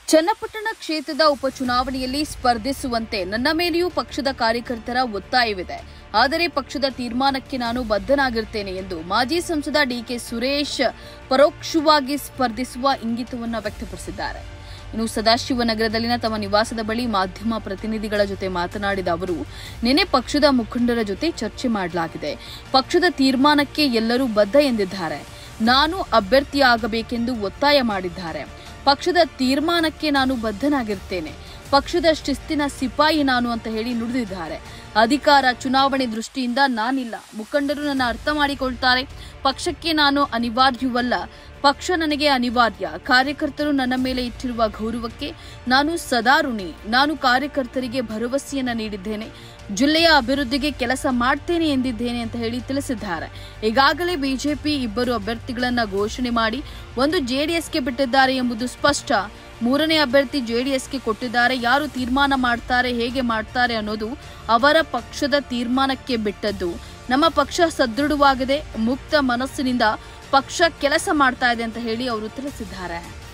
ಚನ್ನಪಟ್ಟಣ ಕ್ಷೇತ್ರದ ಉಪಚುನಾವಣೆಯಲ್ಲಿ ಸ್ಪರ್ಧಿಸುವಂತೆ ನನ್ನ ಮೇಲೆಯೂ ಪಕ್ಷದ ಕಾರ್ಯಕರ್ತರ ಒತ್ತಾಯವಿದೆ ಆದರೆ ಪಕ್ಷದ ತೀರ್ಮಾನಕ್ಕೆ ನಾನು ಬದ್ಧನಾಗಿರ್ತೇನೆ ಎಂದು ಮಾಜಿ ಸಂಸದ ಡಿಕೆ ಸುರೇಶ್ ಪರೋಕ್ಷವಾಗಿ ಸ್ಪರ್ಧಿಸುವ ಇಂಗಿತವನ್ನು ವ್ಯಕ್ತಪಡಿಸಿದ್ದಾರೆ ಇನ್ನು ಸದಾಶಿವನಗರದಲ್ಲಿನ ತಮ್ಮ ನಿವಾಸದ ಬಳಿ ಮಾಧ್ಯಮ ಪ್ರತಿನಿಧಿಗಳ ಜೊತೆ ಮಾತನಾಡಿದ ಅವರು ನಿನ್ನೆ ಪಕ್ಷದ ಮುಖಂಡರ ಜೊತೆ ಚರ್ಚೆ ಮಾಡಲಾಗಿದೆ ಪಕ್ಷದ ತೀರ್ಮಾನಕ್ಕೆ ಎಲ್ಲರೂ ಬದ್ಧ ಎಂದಿದ್ದಾರೆ ನಾನು ಅಭ್ಯರ್ಥಿಯಾಗಬೇಕೆಂದು ಒತ್ತಾಯ ಮಾಡಿದ್ದಾರೆ ಪಕ್ಷದ ತೀರ್ಮಾನಕ್ಕೆ ನಾನು ಬದ್ಧನಾಗಿರ್ತೇನೆ ಪಕ್ಷದ ಶಿಸ್ತಿನ ಸಿಪಾಯಿ ನಾನು ಅಂತ ಹೇಳಿ ನುಡಿದಿದ್ದಾರೆ ಅಧಿಕಾರ ಚುನಾವಣೆ ದೃಷ್ಟಿಯಿಂದ ನಾನಿಲ್ಲ ಮುಖಂಡರು ನನ್ನ ಅರ್ಥ ಮಾಡಿಕೊಳ್ತಾರೆ ಪಕ್ಷಕ್ಕೆ ನಾನು ಅನಿವಾರ್ಯವಲ್ಲ ಪಕ್ಷ ನನಗೆ ಅನಿವಾರ್ಯ ಕಾರ್ಯಕರ್ತರು ನನ್ನ ಮೇಲೆ ಇಟ್ಟಿರುವ ಗೌರವಕ್ಕೆ ನಾನು ಸದಾ ಋಣಿ ನಾನು ಕಾರ್ಯಕರ್ತರಿಗೆ ಭರವಸೆಯನ್ನ ನೀಡಿದ್ದೇನೆ ಜಿಲ್ಲೆಯ ಅಭಿವೃದ್ಧಿಗೆ ಕೆಲಸ ಮಾಡ್ತೇನೆ ಎಂದಿದ್ದೇನೆ ಅಂತ ಹೇಳಿ ತಿಳಿಸಿದ್ದಾರೆ ಈಗಾಗಲೇ ಬಿಜೆಪಿ ಇಬ್ಬರು ಅಭ್ಯರ್ಥಿಗಳನ್ನ ಘೋಷಣೆ ಮಾಡಿ ಒಂದು ಜೆಡಿಎಸ್ಗೆ ಬಿಟ್ಟಿದ್ದಾರೆ ಎಂಬುದು ಸ್ಪಷ್ಟ ಮೂರನೇ ಅಭ್ಯರ್ಥಿ ಜೆಡಿಎಸ್ಗೆ ಕೊಟ್ಟಿದ್ದಾರೆ ಯಾರು ತೀರ್ಮಾನ ಮಾಡ್ತಾರೆ ಹೇಗೆ ಮಾಡ್ತಾರೆ ಅನ್ನೋದು ಅವರ ಪಕ್ಷದ ತೀರ್ಮಾನಕ್ಕೆ ಬಿಟ್ಟದ್ದು ನಮ್ಮ ಪಕ್ಷ ಸದೃಢವಾಗಿದೆ ಮುಕ್ತ ಮನಸ್ಸಿನಿಂದ ಪಕ್ಷ ಕೆಲಸ ಮಾಡ್ತಾ ಇದೆ ಅಂತ ಹೇಳಿ ಅವರು ತಿಳಿಸಿದ್ದಾರೆ